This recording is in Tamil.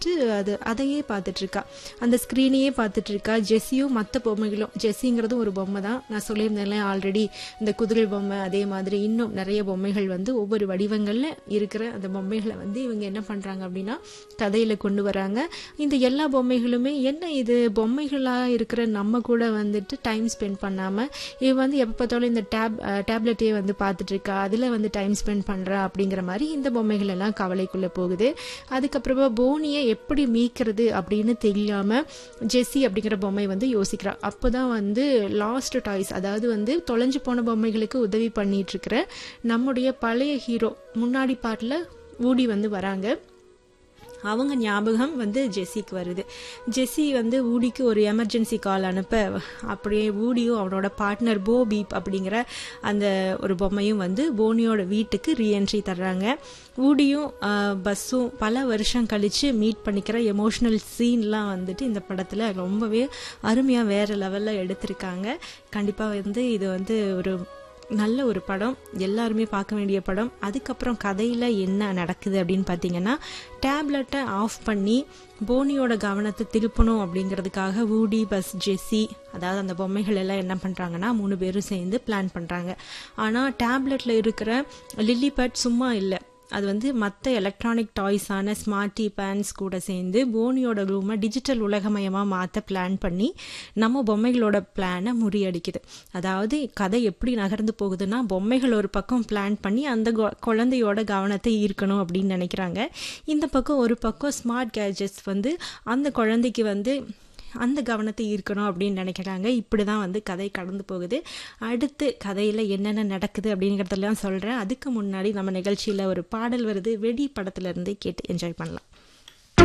வந்துட்டு அது அதையே பார்த்துட்டு இருக்கா அந்த ஸ்க்ரீனையே பார்த்துட்டு இருக்கா ஜெஸ்ஸியும் மற்ற பொம்மைகளும் ஜெஸ்ஸிங்கிறதும் ஒரு பொம்மை தான் நான் சொல்லியிருந்தேன்ல ஆல்ரெடி இந்த குதிரை பொம்மை அதே மாதிரி இன்னும் நிறைய பொம்மைகள் வந்து ஒவ்வொரு வடிவங்களில் இருக்கிற அந்த பொம்மைகளை வந்து இவங்க என்ன பண்ணுறாங்க அப்படின்னா கதையில் கொண்டு வராங்க இந்த எல்லா பொம்மைகளுமே என்ன இது பொம்மைகளாக இருக்கிற நம்ம கூட வந்துட்டு டைம் ஸ்பெண்ட் பண்ணாமல் இவ வந்து எப்போ பார்த்தாலும் இந்த டேப் டேப்லெட்டே வந்து பார்த்துட்டு இருக்கா அதில் வந்து டைம் ஸ்பெண்ட் பண்ணுறா அப்படிங்கிற மாதிரி இந்த பொம்மைகள் எல்லாம் கவலைக்குள்ளே போகுது அதுக்கப்புறமா போனியை எப்படி மீட்கிறது அப்படின்னு தெரியாமல் ஜெஸ்ஸி அப்படிங்கிற பொம்மை வந்து யோசிக்கிறா அப்போ தான் வந்து லாஸ்ட் டாய்ஸ் அதாவது வந்து தொலைஞ்சு போன பொம்மைகளுக்கு உதவி பண்ணிட்டு இருக்கிற நம்முடைய பழைய ஹீரோ முன்னாடி பாட்டில் ஊடி வந்து வராங்க அவங்க ஞாபகம் வந்து ஜெஸ்ஸிக்கு வருது ஜெஸ்ஸி வந்து ஊடிக்கு ஒரு எமர்ஜென்சி கால் அனுப்ப அப்படியே ஊடியும் அவனோட பார்ட்னர் போ பீப் அப்படிங்கிற அந்த ஒரு பொம்மையும் வந்து போனியோட வீட்டுக்கு ரீஎன்ட்ரி தர்றாங்க ஊடியும் பஸ்ஸும் பல வருஷம் கழித்து மீட் பண்ணிக்கிற எமோஷ்னல் சீன்லாம் வந்துட்டு இந்த படத்தில் ரொம்பவே அருமையாக வேறு லெவலில் எடுத்திருக்காங்க கண்டிப்பாக வந்து இது வந்து ஒரு நல்ல ஒரு படம் எல்லாருமே பார்க்க வேண்டிய படம் அதுக்கப்புறம் கதையில் என்ன நடக்குது அப்படின்னு பார்த்தீங்கன்னா டேப்லெட்டை ஆஃப் பண்ணி போனியோட கவனத்தை திருப்பணும் அப்படிங்கிறதுக்காக ஊடி பஸ் ஜெஸ்ஸி அதாவது அந்த பொம்மைகள் எல்லாம் என்ன பண்ணுறாங்கன்னா மூணு பேரும் சேர்ந்து பிளான் பண்ணுறாங்க ஆனால் டேப்லெட்டில் இருக்கிற லில்லிபட் சும்மா இல்லை அது வந்து மற்ற எலக்ட்ரானிக் டாய்ஸான ஸ்மார்ட்டி பேன்ஸ் கூட சேர்ந்து போனியோட ரூமை டிஜிட்டல் உலகமயமாக மாற்ற பிளான் பண்ணி நம்ம பொம்மைகளோட பிளானை முறியடிக்குது அதாவது கதை எப்படி நகர்ந்து போகுதுன்னா பொம்மைகள் ஒரு பக்கம் பிளான் பண்ணி அந்த குழந்தையோட கவனத்தை ஈர்க்கணும் அப்படின்னு நினைக்கிறாங்க இந்த பக்கம் ஒரு பக்கம் ஸ்மார்ட் கேஜெட்ஸ் வந்து அந்த குழந்தைக்கு வந்து அந்த கவனத்தை ஈர்க்கணும் அப்படின்னு நினைக்கிறாங்க இப்படி தான் வந்து கதை கடந்து போகுது அடுத்து கதையில் என்னென்ன நடக்குது அப்படிங்கிறதெல்லாம் சொல்கிறேன் அதுக்கு முன்னாடி நம்ம நிகழ்ச்சியில் ஒரு பாடல் வருது வெடி படத்துலேருந்து கேட்டு என்ஜாய் பண்ணலாம்